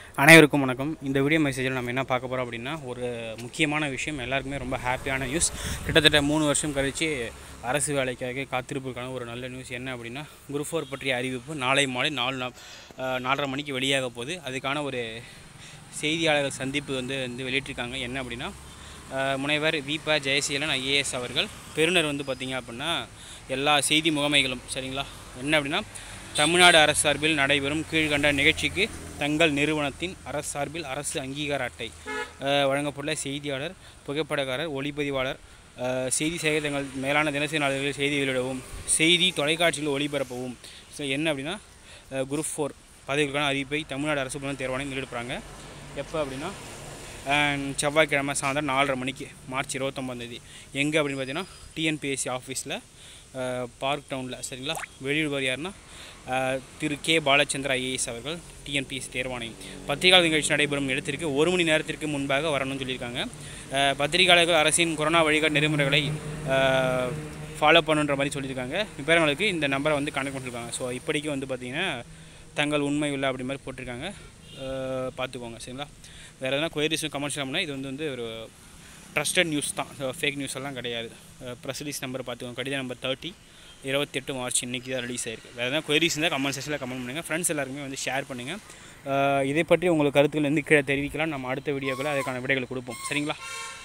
அனைவருக்கும் வணக்கம் இந்த வீடியோ மெசேஜில் நம்ம என்ன பார்க்க போகிறோம் அப்படின்னா ஒரு முக்கியமான விஷயம் எல்லாருக்குமே ரொம்ப ஹாப்பியான நியூஸ் கிட்டத்தட்ட மூணு வருஷம் கழித்து அரசு வேலைக்காக காத்திருப்புக்கான ஒரு நல்ல நியூஸ் என்ன அப்படின்னா குரூப் ஃபோர் பற்றிய அறிவிப்பு நாளை மாலை நாலு நா- அஹ், நாலரை மணிக்கு வெளியாக போகுது அதுக்கான ஒரு செய்தியாளர்கள் சந்திப்பு வந்து வந்து வெளியிட்டிருக்காங்க என்ன அப்படின்னா அஹ், முனைவர் விப ஜெயசீலன் ஐஏஎஸ் அவர்கள் பெறுநர் வந்து பார்த்திங்க அப்படின்னா எல்லா செய்தி முகமைகளும் சரிங்களா என்ன அப்படின்னா தமிழ்நாடு அரசு சார்பில் நடைபெறும் கீழ்கண்ட நிகழ்ச்சிக்கு தங்கள் நிறுவனத்தின் அரசு சார்பில் அரசு அங்கீகார அட்டை அஹ், வழங்கப்பட்டுள்ள செய்தியாளர் புகைப்படக்காரர் ஒளிப்பதிவாளர் அஹ், செய்தி சேகரித்தங்கள் மேலான தினசரி நாளிதழில் செய்தி வெளியிடவும் செய்தி தொலைக்காட்சியில் ஒளிபரப்பவும் ஸோ என்ன அப்படின்னா குரூப் ஃபோர் பதவிகளுக்கான அறிவிப்பை தமிழ்நாடு அரசு புலன் தேர்வாணையம் வெளியிடப்படுறாங்க எப்போ அப்படின்னா அஹ், செவ்வாய்க்கிழமை சாயந்தரம் நாலரை மணிக்கு மார்ச் இருபத்தொம்பதாந்தேதி எங்கே அப்படின்னு பார்த்தீங்கன்னா டிஎன்பிஎஸ்சி ஆஃபீஸில் பார்க் டவுனில் சரிங்களா வெளியிடுவார் யாருன்னா அஹ், திரு கே பாலச்சந்திர ஐஏஎஸ் அவர்கள் டிஎன்பிஎஸ்சி தேர்வாணையம் பத்திரிகையாளர் நிகழ்ச்சி நடைபெறும் இடத்திற்கு ஒரு மணி நேரத்திற்கு முன்பாக வரணும்னு சொல்லியிருக்காங்க அஹ், பத்திரிகையாளர்கள் அரசின் கொரோனா வழிகாட்டு நெறிமுறைகளை ஃபாலோ பண்ணுன்ற மாதிரி சொல்லியிருக்காங்க விவரங்களுக்கு இந்த நம்பரை வந்து கனெக்ட் பண்ணிருக்காங்க ஸோ இப்படிக்கு வந்து பார்த்திங்கன்னா தங்கள் உண்மை இல்லை அப்படி மாதிரி போட்டிருக்காங்க அஹ், பார்த்துக்கோங்க சரிங்களா வேறு எதனா கொயரிஸும் கமர்ஷியல் அப்படின்னா இது வந்து வந்து ஒரு ட்ரஸ்டட் நியூஸ் தான் ஃபேக் நியூஸ் எல்லாம் கிடையாது ப்ரெஸ் ரிலீஸ் நம்பர் பார்த்துக்கோங்க கடித நம்பர் தேர்ட்டி இருபத்தெட்டு மார்ச் இன்றைக்கி தான் ரிலீஸ் ஆயிருக்கு வேறு எதனா கொயரிஸ் இருந்தால் கமெண்ட் செக்ஷனில் கமெண்ட் பண்ணுங்கள் ஃப்ரெண்ட்ஸ் எல்லாருக்குமே வந்து ஷேர் பண்ணுங்கள் அஹ், இதை பற்றி உங்களுக்கு கருத்துக்கள் வந்து கீழே தெரிவிக்கலாம் நம்ம அடுத்த வீடியோக்களில் அதுக்கான விடைகள் கொடுப்போம் சரிங்களா